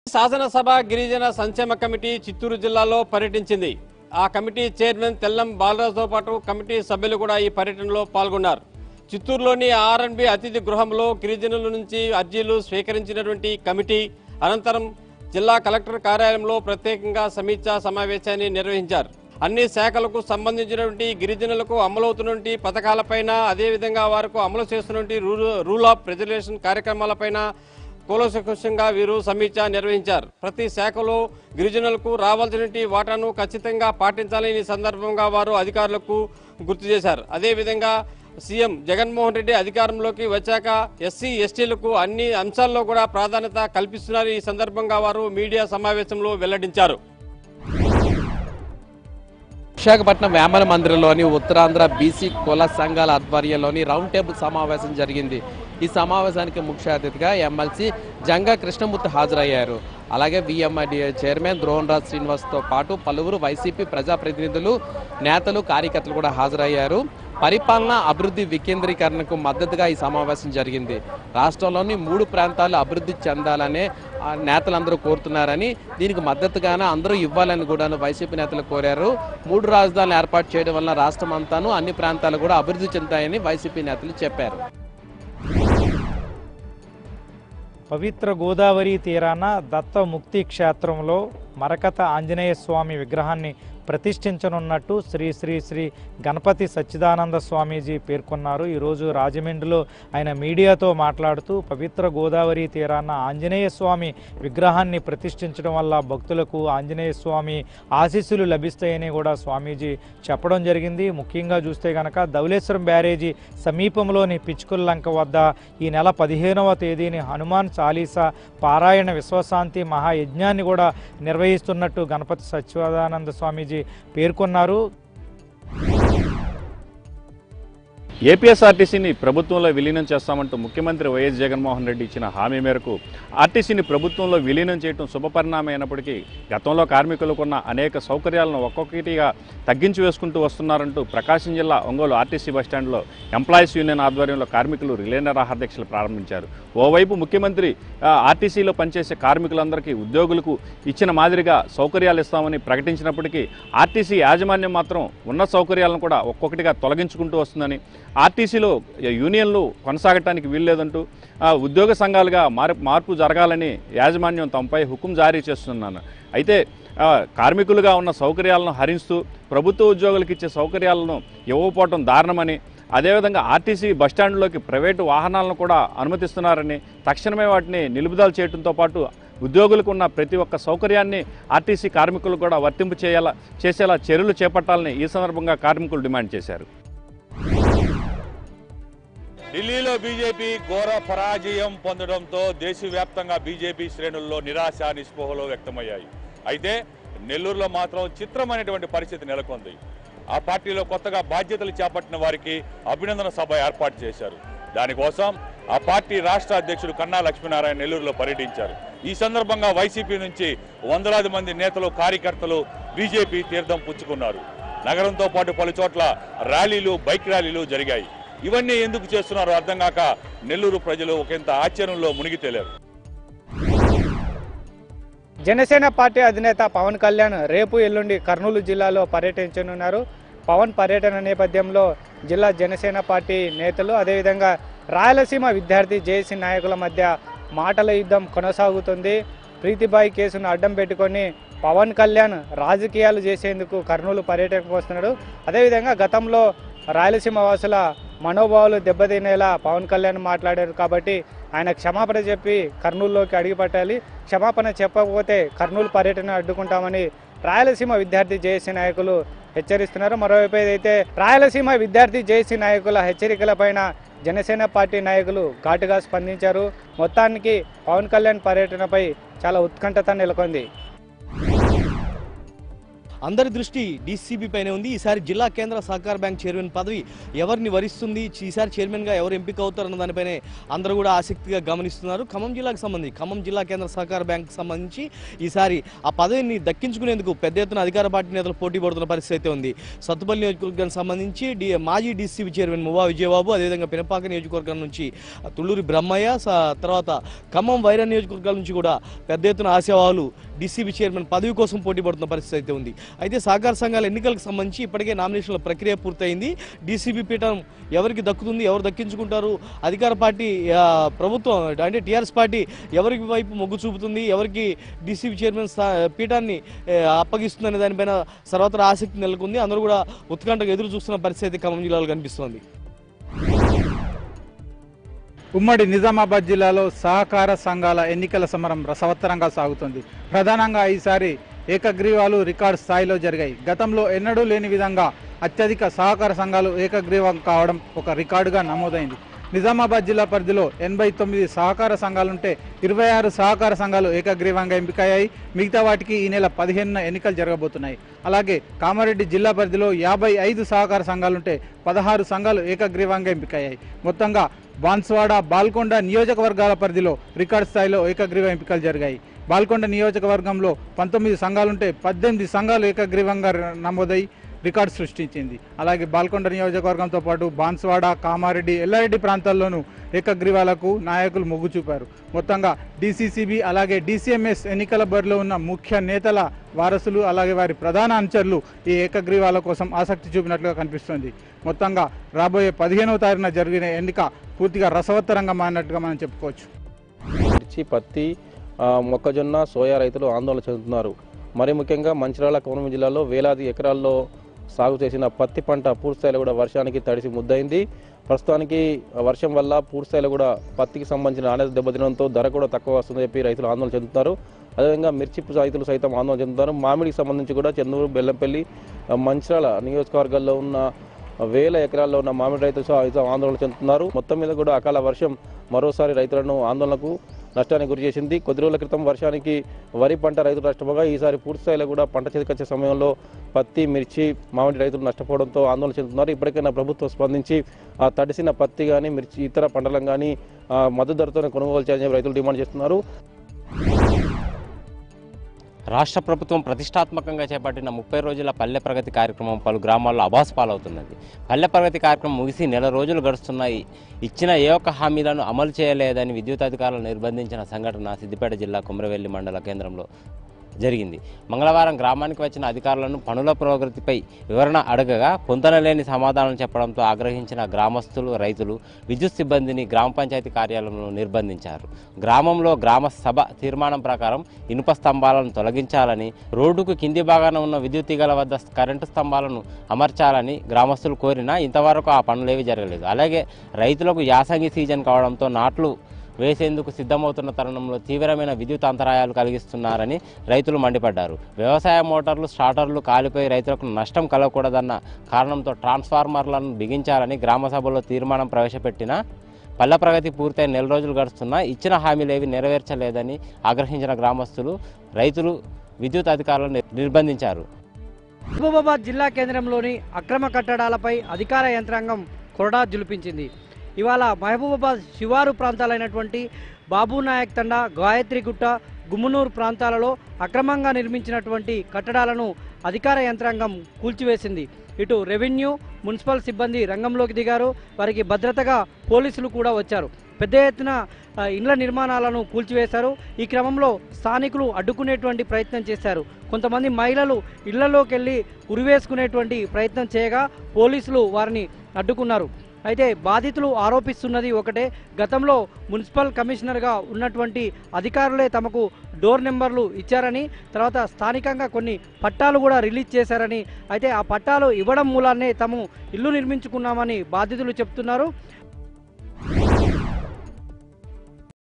శాసనసభ గిరిజన సంక్షేమ కమిటీ చిత్తూరు జిల్లాలో పర్యటించింది ఆ కమిటీ చైర్మన్ తెల్లం బాలరాజుతో పాటు కమిటీ సభ్యులు కూడా ఈ పర్యటనలో పాల్గొన్నారు చిత్తూరులోని ఆర్ఎన్బి అతిథి గృహంలో గిరిజనుల నుంచి అర్జీలు స్వీకరించినటువంటి కమిటీ అనంతరం జిల్లా కలెక్టర్ కార్యాలయంలో ప్రత్యేకంగా సమీక్షా సమావేశాన్ని నిర్వహించారు అన్ని శాఖలకు సంబంధించినటువంటి గిరిజనులకు అమలవుతున్నటువంటి పథకాలపైన అదేవిధంగా వారికి అమలు చేస్తున్నటువంటి రూల్ రూల్ ఆఫ్ ప్రిజర్వేషన్ కార్యక్రమాలపైన కూలసకుశంగా వీరు సమీక్ష నిర్వహించారు ప్రతి శాఖలో గిరిజనులకు రావాల్సినటువంటి వాటాను ఖచ్చితంగా పాటించాలని ఈ సందర్భంగా వారు అధికారులకు గుర్తు చేశారు అదేవిధంగా సీఎం జగన్మోహన్ రెడ్డి అధికారంలోకి వచ్చాక ఎస్సీ ఎస్టీలకు అన్ని అంశాల్లో కూడా ప్రాధాన్యత కల్పిస్తున్నారు ఈ సందర్భంగా వారు మీడియా సమావేశంలో వెల్లడించారు విశాఖపట్నం వేమన మందిరంలోని ఉత్తరాంధ్ర బీసీ కుల సంఘాల ఆధ్వర్యంలోని రౌండ్ టేబుల్ సమావేశం జరిగింది ఈ సమావేశానికి ముఖ్య అతిథిగా ఎమ్మెల్సీ జంగా కృష్ణమూర్తి హాజరయ్యారు అలాగే విఎంఐడిఏ చైర్మన్ ద్రోణరాజ్ శ్రీనివాస్తో పాటు పలువురు వైసీపీ ప్రజాప్రతినిధులు నేతలు కార్యకర్తలు కూడా హాజరయ్యారు పరిపాలన అభివృద్ధి వికేంద్రీకరణకు మద్దతుగా ఈ సమావేశం జరిగింది రాష్ట్రంలోని మూడు ప్రాంతాలు అభివృద్ధి చెందాలనే ఆ, నేతలందరూ కోరుతున్నారని దీనికి మద్దతుగానే అందరూ ఇవ్వాలని కూడా వైసీపీ నేతలు కోరారు మూడు రాజధానులు ఏర్పాటు చేయడం వల్ల రాష్ట్రం అంతాను అన్ని ప్రాంతాలు కూడా అభివృద్ధి చెందుతాయని వైసీపీ నేతలు చెప్పారు పవిత్ర గోదావరి తీరాన దత్త ముక్తి క్షేత్రంలో మరకత ఆంజనేయ స్వామి విగ్రహాన్ని ప్రతిష్ఠించనున్నట్టు శ్రీ శ్రీ శ్రీ గణపతి సచ్చిదానంద స్వామీజీ పేర్కొన్నారు ఈరోజు రాజమండ్రిలో ఆయన మీడియాతో మాట్లాడుతూ పవిత్ర గోదావరి తీరాన ఆంజనేయ స్వామి విగ్రహాన్ని ప్రతిష్ఠించడం వల్ల భక్తులకు ఆంజనేయ స్వామి ఆశీస్సులు లభిస్తాయని కూడా స్వామీజీ చెప్పడం జరిగింది ముఖ్యంగా చూస్తే గనక ధవళేశ్వరం బ్యారేజీ సమీపంలోని పిచ్చుకుల లంక వద్ద ఈ నెల పదిహేనవ తేదీని హనుమాన్ చాలీసా పారాయణ విశ్వశాంతి మహాయజ్ఞాన్ని కూడా నిర్వహిస్తున్నట్టు గణపతి సచ్చిదానంద స్వామీజీ పేర్కొన్నారు ఏపీఎస్ఆర్టీసీని ప్రభుత్వంలో విలీనం చేస్తామంటూ ముఖ్యమంత్రి వైఎస్ జగన్మోహన్ రెడ్డి ఇచ్చిన హామీ మేరకు ఆర్టీసీని ప్రభుత్వంలో విలీనం చేయడం శుభపరిణామం అయినప్పటికీ గతంలో కార్మికులకు ఉన్న అనేక సౌకర్యాలను ఒక్కొక్కటిగా తగ్గించి వేసుకుంటూ వస్తున్నారంటూ ప్రకాశం జిల్లా ఒంగోలు ఆర్టీసీ బస్టాండ్లో ఎంప్లాయీస్ యూనియన్ ఆధ్వర్యంలో కార్మికులు రిలే నిరాహారదీక్షలు ప్రారంభించారు ఓవైపు ముఖ్యమంత్రి ఆ, ఆర్టీసీలో పనిచేసే కార్మికులందరికీ ఉద్యోగులకు ఇచ్చిన మాదిరిగా సౌకర్యాలు ఇస్తామని ప్రకటించినప్పటికీ ఆర్టీసీ యాజమాన్యం మాత్రం ఉన్న సౌకర్యాలను కూడా ఒక్కొక్కటిగా తొలగించుకుంటూ వస్తుందని ఆర్టీసీలో యూనియన్లు కొనసాగటానికి వీల్లేదంటూ ఆ, ఉద్యోగ సంఘాలుగా మార్ మార్పు జరగాలని యాజమాన్యం తమపై హుకుం జారీ చేస్తున్నాను అయితే ఆ, కార్మికులుగా ఉన్న సౌకర్యాలను హరిస్తూ ప్రభుత్వ ఉద్యోగులకు ఇచ్చే సౌకర్యాలను ఇవ్వకపోవడం దారుణమని అదేవిధంగా ఆర్టీసీ బస్టాండ్లోకి ప్రైవేటు వాహనాలను కూడా అనుమతిస్తున్నారని తక్షణమే వాటిని నిలుపుదల చేయడంతో పాటు ఉద్యోగులకు ఉన్న ప్రతి ఒక్క సౌకర్యాన్ని ఆర్టీసీ కార్మికులు కూడా వర్తింపు చేయాలా చేసేలా చర్యలు చేపట్టాలని ఈ సందర్భంగా కార్మికులు డిమాండ్ చేశారు ఢిల్లీలో బీజేపీ ఘోర పరాజయం పొందడంతో దేశవ్యాప్తంగా బీజేపీ శ్రేణుల్లో నిరాశ నిస్పృహలు వ్యక్తమయ్యాయి అయితే నెల్లూరులో మాత్రం చిత్రమైనటువంటి పరిస్థితి నెలకొంది ఆ పార్టీలో కొత్తగా బాధ్యతలు చేపట్టిన వారికి అభినందన సభ ఏర్పాటు చేశారు దానికోసం ఆ పార్టీ రాష్ట్ర అధ్యక్షుడు కన్నా లక్ష్మీనారాయణ నెల్లూరులో పర్యటించారు ఈ సందర్భంగా వైసీపీ నుంచి వందలాది మంది నేతలు కార్యకర్తలు బీజేపీ తీర్థం పుచ్చుకున్నారు నగరంతో పాటు పలు చోట్ల ర్యాలీలు బైక్ ర్యాలీలు జరిగాయి ఇవన్నీ ఎందుకు చేస్తున్నారో అర్థం కాక నెల్లూరు ప్రజలు ఒకంత ఆశ్చర్యంలో మునిగి తేలారు జనసేన పార్టీ అధినేత పవన్ కళ్యాణ్ రేపు ఎల్లుండి కర్నూలు జిల్లాలో పర్యటించనున్నారు పవన్ పర్యటన నేపథ్యంలో జిల్లా జనసేన పార్టీ నేతలు అదేవిధంగా రాయలసీమ విద్యార్థి జేఏసీ నాయకుల మధ్య మాటల యుద్ధం కొనసాగుతుంది ప్రీతిబాయి కేసును అడ్డం పెట్టుకొని పవన్ కళ్యాణ్ రాజకీయాలు చేసేందుకు కర్నూలు పర్యటనకు వస్తున్నాడు అదేవిధంగా గతంలో రాయలసీమ వాసుల మనోభావాలు దెబ్బతినేలా పవన్ కళ్యాణ్ మాట్లాడారు కాబట్టి ఆయన క్షమాపణ చెప్పి కర్నూలులోకి అడిగిపట్టాలి క్షమాపణ చెప్పకపోతే కర్నూలు పర్యటన అడ్డుకుంటామని రాయలసీమ విద్యార్థి జేఏసీ నాయకులు హెచ్చరిస్తున్నారు మరోవైపు ఏదైతే రాయలసీమ విద్యార్థి జేఏసీ నాయకుల హెచ్చరికలపైన జనసేన పార్టీ నాయకులు ఘాటుగా స్పందించారు మొత్తానికి పవన్ కళ్యాణ్ పర్యటనపై చాలా ఉత్కంఠత నెలకొంది అందరి దృష్టి డీసీబీ పైనే ఉంది ఈసారి జిల్లా కేంద్ర సహకార బ్యాంక్ చైర్మన్ పదవి ఎవరిని వరిస్తుంది ఈసారి చైర్మన్గా ఎవరు ఎంపిక అవుతారన్న దానిపైనే అందరూ కూడా ఆసక్తిగా గమనిస్తున్నారు ఖమ్మం జిల్లాకు సంబంధించి ఖమ్మం జిల్లా కేంద్ర సహకార బ్యాంక్ సంబంధించి ఈసారి ఆ పదవిని దక్కించుకునేందుకు పెద్ద ఎత్తున అధికార పార్టీ నేతలు పోటీ పడుతున్న పరిస్థితి అయితే ఉంది సత్తుపల్లి నియోజకవర్గానికి సంబంధించి డి మాజీ డీసీబీ చైర్మన్ మువా విజయబాబు అదేవిధంగా పినపాక నియోజకవర్గం నుంచి తుళ్ళూరి బ్రహ్మయ్య స- తర్వాత ఖమ్మం వైరా నియోజకవర్గాల నుంచి కూడా పెద్ద ఎత్తున ఆశావాహులు డీసీబీ చైర్మన్ పదవి కోసం పోటీ పడుతున్న పరిస్థితి అయితే ఉంది అయితే సహకార సంఘాల ఎన్నికలకు సంబంధించి ఇప్పటికే నామినేషన్ల ప్రక్రియ పూర్తయింది డీసీబీ పీఠం ఎవరికి దక్కుతుంది ఎవరు దక్కించుకుంటారు అధికార పార్టీ ఆ, ప్రభుత్వం అంటే టీఆర్ఎస్ పార్టీ ఎవరికి వైపు మొగ్గు చూపుతుంది ఎవరికి డీసీబీ చైర్మన్ స్థా- పీఠాన్ని ఏ, అప్పగిస్తుందనే దానిపైన సర్వత్రా ఆసక్తి నెలకొంది అందరూ కూడా ఉత్కంఠగా ఎదురు చూస్తున్న పరిస్థితి అయితే ఖమ్మం జిల్లాలో కనిపిస్తోంది ఉమ్మడి నిజామాబాద్ జిల్లాలో సహకార సంఘాల ఎన్నికల సమరం రసవత్తరంగా సాగుతుంది ప్రధానంగా ఈసారి ఏకగ్రీవాలు రికార్డ్ స్థాయిలో జరిగాయి గతంలో ఎన్నడూ లేని విధంగా అత్యధిక సహకార సంఘాలు ఏకగ్రీవం కావడం ఒక రికార్డుగా నమోదైంది నిజామాబాద్ జిల్లా పరిధిలో ఎనభై తొమ్మిది సహకార సంఘాలుంటే ఇరవై ఆరు సహకార సంఘాలు ఏకగ్రీవంగా ఎంపికయ్యాయి మిగతా వాటికి ఈ నెల పదిహేనున ఎన్నికలు జరగబోతున్నాయి అలాగే కామారెడ్డి జిల్లా పరిధిలో యాభై ఐదు సహకార సంఘాలుంటే పదహారు సంఘాలు ఏకగ్రీవంగా ఎంపికయ్యాయి మొత్తంగా బాన్స్వాడ బాల్కొండ నియోజకవర్గాల పరిధిలో రికార్డ్ స్థాయిలో ఏకగ్రీవ ఎంపికలు జరిగాయి బాల్కొండ నియోజకవర్గంలో పంతొమ్మిది సంఘాలుంటే పద్దెనిమిది సంఘాలు ఏకగ్రీవంగా ర- నమోదై రికార్డు సృష్టించింది అలాగే బాల్కొండ నియోజకవర్గంతో పాటు బాన్స్వాడ కామారెడ్డి ఎల్లారెడ్డి ప్రాంతాల్లోనూ ఏకగ్రీవాలకు నాయకులు మొగ్గు చూపారు మొత్తంగా డీసీసీబీ అలాగే డీసీఎంఎస్ ఎన్నికల బరిలో ఉన్న ముఖ్య నేతల వారసులు అలాగే వారి ప్రధాన అనుచరులు ఈ ఏకగ్రీవాల కోసం ఆసక్తి చూపినట్లుగా కనిపిస్తుంది మొత్తంగా రాబోయే పదిహేనవ తారీఖున జరిగిన ఎన్నిక పూర్తిగా రసవత్తరంగా మారినట్టుగా మనం చెప్పుకోవచ్చు మిర్చి పత్తి ఆ, మొక్కజొన్న సోయా రైతులు ఆందోళన చెందుతున్నారు మరి ముఖ్యంగా మంచిర్యాల కోనసీమ జిల్లాలో వేలాది ఎకరాల్లో సాగు చేసిన పత్తి పంట పూర్తిస్థాయిలో కూడా వర్షానికి తడిసి ముద్దయింది ప్రస్తుతానికి వర్షం వల్ల పూర్తిస్థాయిలో కూడా పత్తికి సంబంధించిన నాణ్యత దెబ్బతినడంతో ధర కూడా తక్కువ వస్తుందని చెప్పి రైతులు ఆందోళన చెందుతున్నారు అదేవిధంగా మిర్చి రైతులు సైతం ఆందోళన చెందుతున్నారు మామిడికి సంబంధించి కూడా చెన్నూరు బెల్లంపల్లి ఆ, మంచిర్యాల నియోజకవర్గాల్లో ఉన్న వేల ఎకరాల్లో ఉన్న మామిడి రైతులు సైతం ఆందోళన చెందుతున్నారు మొత్తం మీద కూడా అకాల వర్షం మరోసారి రైతులను ఆందోళనకు నష్టానికి గురి చేసింది కొద్ది రోజుల క్రితం వర్షానికి వరి పంట రైతులు నష్టపోగా ఈసారి పూర్తి స్థాయిలో కూడా పంట చేతికొచ్చే సమయంలో పత్తి మిర్చి మామిడి రైతులు నష్టపోవడంతో ఆందోళన చెందుతున్నారు ఇప్పటికైనా ప్రభుత్వం స్పందించి ఆ తడిసిన పత్తి కానీ మిర్చి ఇతర పంటలను కానీ మద్దతు ధరతోనే కొనుగోలు చేయాలని చెప్పి రైతులు డిమాండ్ చేస్తున్నారు రాష్ట్ర ప్రభుత్వం ప్రతిష్టాత్మకంగా చేపట్టిన ముప్పై రోజుల పల్లె ప్రగతి కార్యక్రమం పలు గ్రామాల్లో అబాస్ పాలవుతున్నది పల్లె ప్రగతి కార్యక్రమం ముగిసి నెల రోజులు గడుస్తున్నాయి ఇచ్చిన ఏ ఒక్క హామీలను అమలు చేయలేదని విద్యుత్ అధికారులు నిర్బంధించిన సంఘటన సిద్దిపేట జిల్లా కుమ్రవెల్లి మండల కేంద్రంలో జరిగింది మంగళవారం గ్రామానికి వచ్చిన అధికారులను పనుల పురోగతిపై వివరణ అడగగా పొందనలేని సమాధానం చెప్పడంతో ఆగ్రహించిన గ్రామస్తులు రైతులు విద్యుత్ సిబ్బందిని గ్రామ పంచాయతీ కార్యాలయంలో నిర్బంధించారు గ్రామంలో గ్రామ సభ తీర్మానం ప్రకారం ఇనుప స్తంభాలను తొలగించాలని రోడ్డుకు కింది భాగాన ఉన్న విద్యుత్ తీగల వద్ద కరెంటు స్తంభాలను అమర్చాలని గ్రామస్తులు కోరినా ఇంతవరకు ఆ పనులేవి జరగలేదు అలాగే రైతులకు యాసంగి సీజన్ కావడంతో నాట్లు వేసేందుకు సిద్ధమవుతున్న తరుణంలో తీవ్రమైన విద్యుత్ అంతరాయాలు కలిగిస్తున్నారని రైతులు మండిపడ్డారు వ్యవసాయ మోటార్లు స్టార్టర్లు కాలిపోయి రైతులకు నష్టం కలగకూడదన్న కారణంతో ట్రాన్స్ఫార్మర్లను బిగించాలని గ్రామ సభలో తీర్మానం ప్రవేశపెట్టిన పల్లె ప్రగతి పూర్తయి నెల రోజులు గడుస్తున్నా ఇచ్చిన హామీలేవి నెరవేర్చలేదని ఆగ్రహించిన గ్రామస్తులు రైతులు విద్యుత్ అధికారులను నిర్- నిర్బంధించారు మహబూబాబాద్ జిల్లా కేంద్రంలోని అక్రమ కట్టడాలపై అధికార యంత్రాంగం కొరడా జులిపించింది ఇవాళ మహబూబాబాద్ శివారు ప్రాంతాలైనటువంటి బాబునాయక్ తండా గాయత్రిగుట్ట గుమ్మనూరు ప్రాంతాలలో అక్రమంగా నిర్మించినటువంటి కట్టడాలను అధికార యంత్రాంగం కూల్చివేసింది ఇటు రెవెన్యూ మున్సిపల్ సిబ్బంది రంగంలోకి దిగారు వారికి భద్రతగా పోలీసులు కూడా వచ్చారు పెద్ద ఎత్తున ఆ, ఇండ్ల నిర్మాణాలను కూల్చివేశారు ఈ క్రమంలో స్థానికులు అడ్డుకునేటువంటి ప్రయత్నం చేశారు కొంతమంది మహిళలు ఇళ్లలోకి వెళ్ళి ఉరివేసుకునేటువంటి ప్రయత్నం చేయగా పోలీసులు వారిని అడ్డుకున్నారు అయితే బాధితులు ఆరోపిస్తున్నది ఒకటే గతంలో మున్సిపల్ కమిషనర్గా ఉన్నటువంటి అధికారులే తమకు డోర్ నెంబర్లు ఇచ్చారని తర్వాత స్థానికంగా కొన్ని పట్టాలు కూడా రిలీజ్ చేశారని అయితే ఆ పట్టాలు ఇవ్వడం మూలాన్నే తాము ఇల్లు నిర్మించుకున్నామని బాధితులు చెప్తున్నారు